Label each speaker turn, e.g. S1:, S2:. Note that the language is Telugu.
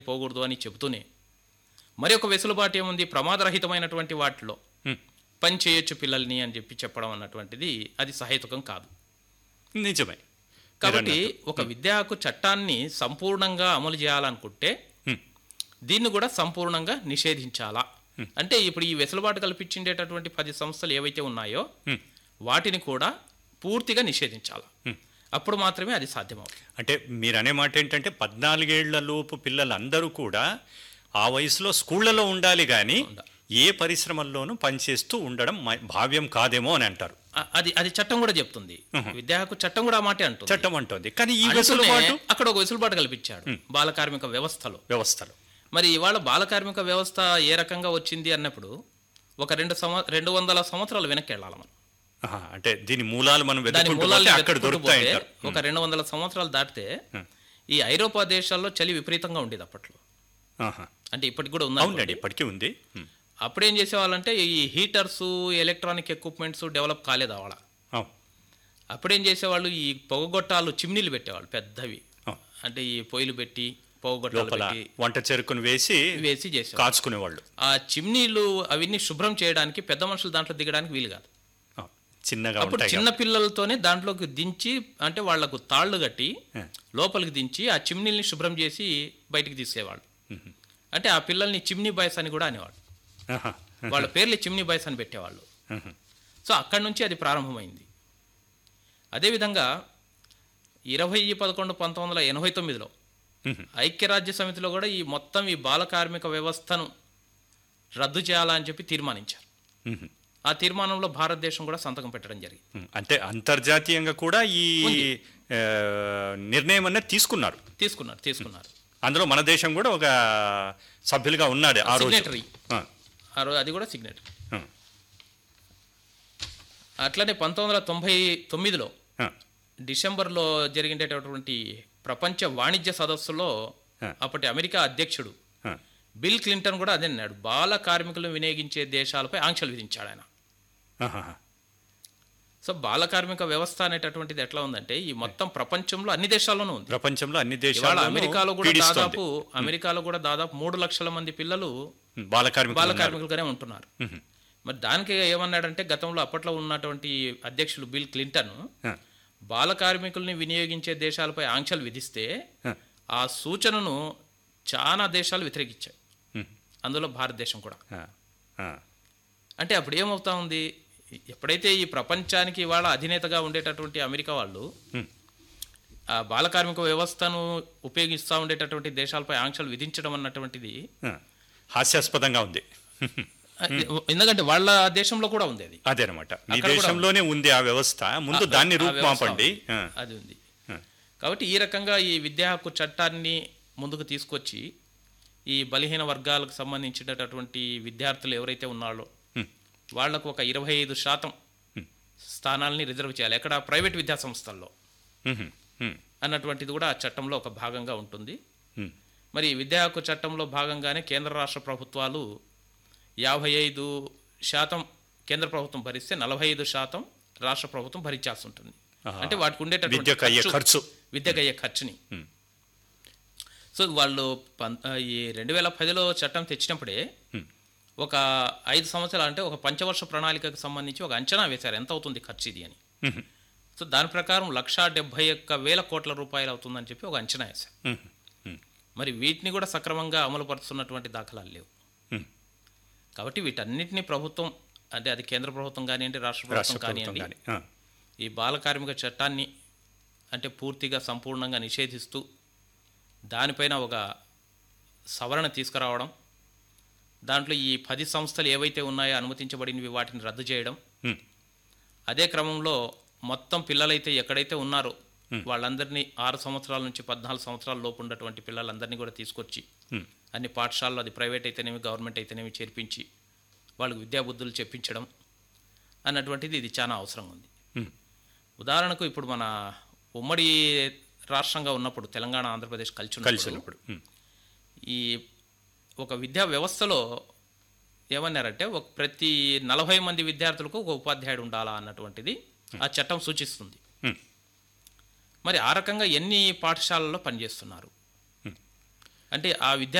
S1: పోకూడదు అని చెబుతూనే మరి ఒక వెసులుబాటు ఏముంది ప్రమాదరహితమైనటువంటి వాటిలో
S2: హ్మ్.
S1: పని చేయొచ్చు పిల్లల్ని అని చెప్పి చెప్పడం అన్నటువంటిది అది సహేతుకం కాదు
S2: నిజమే
S1: కాబట్టి ఒక విద్యా హక్కు చట్టాన్ని సంపూర్ణంగా అమలు చేయాలనుకుంటే
S2: హ్మ్.
S1: దీన్ని కూడా సంపూర్ణంగా నిషేధించాలా అంటే ఇప్పుడు ఈ వెసులుబాటు కల్పించేటటువంటి పది సంస్థలు ఏవైతే ఉన్నాయో
S2: హ్మ్.
S1: వాటిని కూడా పూర్తిగా నిషేధించాలా అప్పుడు మాత్రమే అది సాధ్యమవుతుంది
S2: అంటే మీరు అనే మాట ఏంటంటే పద్నాలుగేళ్ల లోపు పిల్లలందరూ కూడా ఆ వయసులో స్కూళ్లలో ఉండాలి కానీ ఏ పరిశ్రమల్లోనూ పనిచేస్తూ ఉండడం మ- భావ్యం కాదేమో అని అంటారు
S1: అ- అది అది చట్టం కూడా చెప్తుంది విద్యా హక్కు చట్టం కూడా ఆ మాటే అంటుంది
S2: చట్టం అంటోంది కానీ ఈ
S1: అంటూనే
S2: వెసులుబాటు
S1: అక్కడ ఒక వెసులుబాటు కల్పించాడు బాల కార్మిక వ్యవస్థలో
S2: వ్యవస్థలు
S1: మరి ఇవాళ బాల కార్మిక వ్యవస్థ ఏ రకంగా వచ్చింది అన్నప్పుడు ఒక రెండు సంవ రెండు వందల సంవత్సరాలు వెనక్కి వెళ్ళాలి మనం
S2: ఆహా, అంటే దీని మూలాలు మనం
S1: దాని
S2: వెతుక్కుంటూ
S1: మూలాలు
S2: పోతే అక్కడ దొరుకుతాయి అంటారు
S1: ఒక రెండు వందల సంవత్సరాలు దాటితే ఈ ఐరోపా దేశాల్లో చలి విపరీతంగా ఉండేది అప్పట్లో
S2: ఆహా.
S1: అంటే ఇప్పటికి కూడా ఉంది
S2: అవునండి ఇప్పటికీ ఉంది హ్మ్.
S1: అప్పుడేం చేసేవాళ్ళంటే ఈ హీటర్స్ ఎలక్ట్రానిక్ ఎక్విప్మెంట్స్ డెవలప్ కాలేదు అవాళ
S2: అవును
S1: అప్పుడేం చేసేవాళ్ళు ఈ పొగగొట్టాలు చిమ్నీలు పెట్టేవాళ్ళు పెద్దవి
S2: అవును.
S1: అంటే ఈ పొయ్యిలు పెట్టి పొగగొట్టాలు
S2: లోపల
S1: పెట్టి
S2: వంట చెరుకును వేసి
S1: వేసి చేసేవాళ్ళు
S2: కాచుకునేవాళ్ళు
S1: ఆ చిమ్నీలు అవన్నీ శుభ్రం చేయడానికి పెద్ద మనుషులు దాంట్లో దిగడానికి వీలు కాదు
S2: అవును. చిన్నగా
S1: అప్పుడు
S2: ఉంటాయి
S1: చిన్న పిల్లలతోనే దాంట్లోకి దించి అంటే వాళ్లకు తాళ్ళు కట్టి
S2: ఆ.
S1: లోపలికి దించి ఆ చిమ్నీల్ని శుభ్రం చేసి బయటికి తీసేవాళ్ళు అంటే ఆ పిల్లల్ని చిమ్నీ బాయ్స్ అని కూడా అనేవాళ్ళు
S2: ఆహా.
S1: వాళ్ళ పేర్లు చిమ్నీ బాయ్స్ అని పెట్టేవాళ్ళు
S2: ఆహా.
S1: సో అక్కడి నుంచి అది ప్రారంభమైంది అదేవిధంగా ఇరవై పదకొండు పంతొమ్మిది వందల ఎనభై తొమ్మిదిలో
S2: మ్మ్.
S1: ఐక్యరాజ్య సమితిలో కూడా ఈ మొత్తం ఈ బాల కార్మిక వ్యవస్థను రద్దు చేయాలని చెప్పి తీర్మానించారు
S2: మ్మ్.
S1: ఆ తీర్మానంలో భారతదేశం కూడా సంతకం పెట్టడం జరిగింది
S2: మ్మ్. అంటే అంతర్జాతీయంగా కూడా ఈ ఆ, నిర్ణయం అనేది తీసుకున్నారు
S1: తీసుకున్నారు తీసుకున్నారు
S2: అందులో మన దేశం కూడా ఒక సభ్యులుగా ఉన్నాడు ఆ రోజు
S1: సిగ్నేటరీ
S2: ఆ,
S1: ఆ రోజు అది కూడా సిగ్నేటరీ
S2: ఆ,
S1: అట్లనే పంతొమ్మిది వందల తొంభై తొమ్మిదిలో
S2: ఆ,
S1: డిసెంబర్లో జరిగినటువంటి ప్రపంచ వాణిజ్య సదస్సులో
S2: ఆ.
S1: అప్పటి అమెరికా అధ్యక్షుడు
S2: ఆ.
S1: బిల్ క్లింటన్ కూడా అదే అన్నాడు బాల కార్మికులను వినియోగించే దేశాలపై ఆంక్షలు విధించాడు ఆయన
S2: ఆహాహా.
S1: సో బాల కార్మిక వ్యవస్థ అనేటటువంటిది ఎట్లా ఉందంటే ఈ మొత్తం ప్రపంచంలో అన్ని దేశాల్లోనూ ఉంది
S2: ప్రపంచంలో అన్ని
S1: ఇవాళ
S2: దేశాలు
S1: అమెరికాలో కూడా దాదాపు అమెరికాలో కూడా దాదాపు మూడు లక్షల మంది పిల్లలు
S2: బాల కార్మికులు
S1: బాల
S2: ఉన్నారు.
S1: కార్మికులుగానే ఉంటున్నారు
S2: మ్మ్.
S1: మరి దానికి ఏమన్నాడంటే గతంలో అప్పట్లో ఉన్నటువంటి అధ్యక్షులు బిల్ క్లింటన్
S2: ఆ,
S1: బాల కార్మికుల్ని వినియోగించే దేశాలపై ఆంక్షలు విధిస్తే
S2: ఆ,
S1: ఆ సూచనను చాలా దేశాలు వ్యతిరేకించాయి
S2: మ్మ్.
S1: అందులో భారతదేశం కూడా
S2: ఆ, ఆ.
S1: అంటే అప్పుడు ఏమవుతా ఉంది ఎప్పుడైతే ఈ ప్రపంచానికి ఇవాళ అధినేతగా ఉండేటటువంటి అమెరికా వాళ్ళు
S2: మ్మ్.
S1: ఆ బాల కార్మిక వ్యవస్థను ఉపయోగిస్తూ ఉండేటటువంటి దేశాలపై ఆంక్షలు విధించడం అన్నటువంటిది
S2: ఆ. హాస్యాస్పదంగా ఉంది
S1: ఆ, ఎందుకంటే వాళ్ళ దేశంలో కూడా ఉంది అది
S2: అదేనమాట మీ
S1: అక్కడ కూడా
S2: దేశంలోనే ఉంది ఆ వ్యవస్థ ముందు దాన్ని
S1: ఆ వ్యవస్థ
S2: రూపుమాపండి ఆ,
S1: అది ఉంది
S2: ఆ.
S1: కాబట్టి ఈ రకంగా ఈ విద్యా హక్కు చట్టాన్ని ముందుకు తీసుకొచ్చి ఈ బలహీన వర్గాలకు సంబంధించినటువంటి విద్యార్థులు ఎవరైతే ఉన్నారో
S2: హ్మ్.
S1: వాళ్లకు ఒక ఇరవై ఐదు శాతం స్థానాల్ని రిజర్వ్ చేయాలి ఎక్కడ ప్రైవేట్ విద్యా సంస్థల్లో
S2: మ్మ్. మ్మ్.
S1: అన్నటువంటిది కూడా ఆ చట్టంలో ఒక భాగంగా ఉంటుంది
S2: మ్మ్.
S1: మరి ఈ విద్యా హక్కు చట్టంలో భాగంగానే కేంద్ర రాష్ట్ర ప్రభుత్వాలు యాభై ఐదు శాతం కేంద్ర ప్రభుత్వం భరిస్తే నలభై ఐదు శాతం రాష్ట్ర ప్రభుత్వం భరించాల్సి ఉంటుంది
S2: ఆహా.
S1: అంటే వాటికి ఉండేటటువంటి
S2: విద్యకు అయ్యే ఖర్చు
S1: విద్యకు అయ్యే ఖర్చుని
S2: మ్మ్.
S1: సో వాళ్ళు పం ఈ రెండు వేల పదిలో చట్టం తెచ్చినప్పుడే
S2: మ్మ్.
S1: ఒక ఐదు సంవత్సరాలు అంటే ఒక పంచవర్ష ప్రణాళికకు సంబంధించి ఒక అంచనా వేశారు ఎంత అవుతుంది ఖర్చు ఇది అని
S2: మ్మ్.
S1: సో దాని ప్రకారం లక్షా డెబ్బై ఒక్క వేల కోట్ల రూపాయలు అవుతుందని చెప్పి ఒక అంచనా వేశారు
S2: మ్మ్. మ్మ్.
S1: మరి వీటిని కూడా సక్రమంగా అమలుపరుస్తున్నటువంటి దాఖలాలు లేవు
S2: మ్మ్.
S1: కాబట్టి వీటన్నిటిని ప్రభుత్వం అంటే అది కేంద్ర ప్రభుత్వం కానివ్వండి రాష్ట్ర
S2: రాష్ట్ర
S1: ప్రభుత్వం
S2: ప్రభుత్వం
S1: కానివ్వండి
S2: కానీ ఆ.
S1: ఈ బాల కార్మిక చట్టాన్ని అంటే పూర్తిగా సంపూర్ణంగా నిషేధిస్తూ దానిపైన ఒక సవరణ తీసుకురావడం దాంట్లో ఈ పది సంస్థలు ఏవైతే ఉన్నాయో అనుమతించబడినవి వాటిని రద్దు చేయడం
S2: మ్మ్.
S1: అదే క్రమంలో మొత్తం పిల్లలైతే ఎక్కడైతే ఉన్నారో వాళ్ళందరినీ ఆరు సంవత్సరాల నుంచి పద్నాలుగు సంవత్సరాల లోపు ఉన్నటువంటి పిల్లలందరినీ కూడా తీసుకొచ్చి
S2: మ్మ్.
S1: అన్ని పాఠశాలలో అది ప్రైవేట్ అయితేనేమి గవర్నమెంట్ అయితేనేమి చేర్పించి వాళ్ళకి విద్యాబుద్ధులు చెప్పించడం అన్నటువంటిది ఇది చాలా అవసరం ఉంది
S2: మ్మ్.
S1: ఉదాహరణకు ఇప్పుడు మన ఉమ్మడి రాష్ట్రంగా ఉన్నప్పుడు తెలంగాణ ఆంధ్రప్రదేశ్ కలిసి
S2: కలిసి
S1: ఉన్నప్పుడు
S2: ఉన్నప్పుడు మ్మ్.
S1: ఈ ఒక విద్యా వ్యవస్థలో ఏమన్నారంటే ఒక ప్రతి నలభై మంది విద్యార్థులకు ఒక ఉపాధ్యాయుడు ఉండాలా అన్నటువంటిది ఆ చట్టం సూచిస్తుంది
S2: మ్మ్.
S1: మరి ఆ రకంగా ఎన్ని పాఠశాలల్లో పనిచేస్తున్నారు అంటే ఆ విద్యా